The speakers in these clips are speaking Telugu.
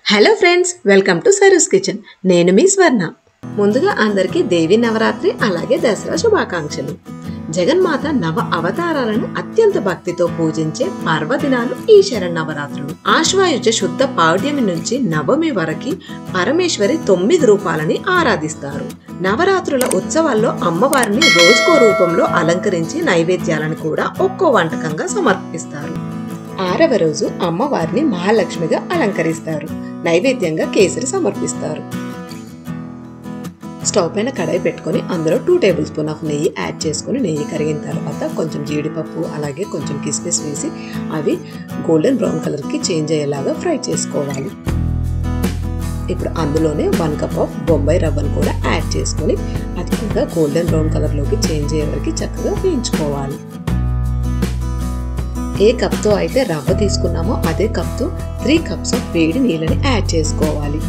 hello friends welcome to Saru's kitchen నేను మీ స్వర్ణ ముందుగా అందరికీ దేవి నవరాత్రి అలాగే దసరా శుభాకాంక్షలు జగన్మాత నవ అవతారాలను అత్యంత భక్తితో పూజించే పర్వదినాలు ఈ శరణవరాత్రులు ఆశ్వాయుజ శుద్ధ పాడ్యమి నుంచి నవమి వరకు పరమేశ్వరి తొమ్మిది రూపాలని ఆరాధిస్తారు నవరాత్రుల ఉత్సవాల్లో అమ్మవారిని రోజుకో రూపంలో అలంకరించి నైవేద్యాలను కూడా ఒక్కో వంటకంగా సమర్పిస్తారు ఆరవ రోజు అమ్మవారిని మహాలక్ష్మిగా అలంకరిస్తారు నైవేద్యంగా కేసరి సమర్పిస్తారు స్టవ్ పైన కడాయి పెట్టుకొని అందులో టూ టేబుల్ స్పూన్ ఆఫ్ నెయ్యి యాడ్ చేసుకొని నెయ్యి కరిగిన తర్వాత కొంచెం జీడిపప్పు అలాగే కొంచెం కిస్మిస్ వేసి అవి గోల్డెన్ బ్రౌన్ కలర్కి చేంజ్ అయ్యేలాగా ఫ్రై చేసుకోవాలి ఇప్పుడు అందులోనే వన్ కప్ ఆఫ్ బొంబాయి రవ్వను కూడా యాడ్ చేసుకొని అది కూడా గోల్డెన్ బ్రౌన్ కలర్లోకి చేంజ్ అయ్యే వరకు చక్కగా వేయించుకోవాలి ఏ కప్తో అయితే రవ్వ తీసుకున్నామో అదే కప్తో త్రీ కప్స్ ఆఫ్ వేడి నీళ్ళని యాడ్ చేసుకోవాలి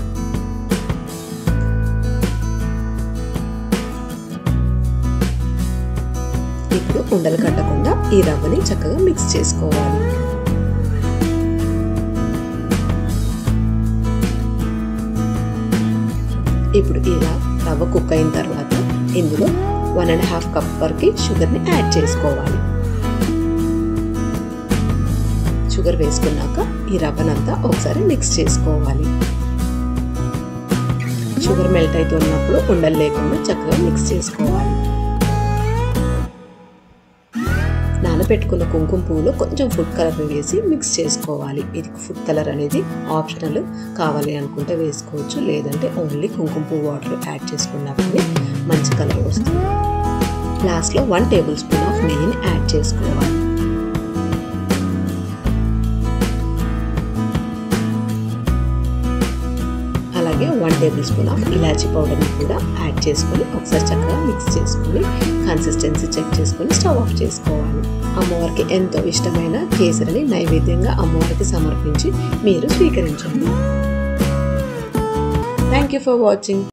ఇప్పుడు ఉండలు కట్టకుండా ఈ రవ్వని చక్కగా మిక్స్ చేసుకోవాలి ఇప్పుడు ఇలా రవ్వ కుక్ అయిన తర్వాత ఇందులో వన్ అండ్ హాఫ్ కప్ వరకు షుగర్ని యాడ్ చేసుకోవాలి షుగర్ వేసుకున్నాక ఈ రవ్వనంతా ఒకసారి మిక్స్ చేసుకోవాలి షుగర్ మెల్ట్ అవుతున్నప్పుడు ఉండలు లేకుండా చక్కగా మిక్స్ చేసుకోవాలి నానబెట్టుకున్న కుంకుమ పువ్వులో కొంచెం ఫుడ్ కలర్ వేసి మిక్స్ చేసుకోవాలి ఇది ఫుడ్ కలర్ అనేది ఆప్షనల్ కావాలి అనుకుంటే వేసుకోవచ్చు లేదంటే ఓన్లీ కుంకుమ పువ్వు వాటర్ యాడ్ చేసుకున్నప్పుడు మంచి కలర్ వస్తుంది లాస్ట్లో వన్ టేబుల్ స్పూన్ ఆఫ్ నెయ్యిని యాడ్ చేసుకోవాలి అలాగే వన్ టేబుల్ స్పూన్ ఆఫ్ ఇలాచీ పౌడర్ని కూడా యాడ్ చేసుకొని ఒకసారి చక్కగా మిక్స్ చేసుకొని కన్సిస్టెన్సీ చెక్ చేసుకొని స్టవ్ ఆఫ్ చేసుకోవాలి అమ్మవారికి ఎంతో ఇష్టమైన కేసరిని నైవేద్యంగా అమ్మవారికి సమర్పించి మీరు స్వీకరించండి థ్యాంక్ యూ ఫర్ వాచింగ్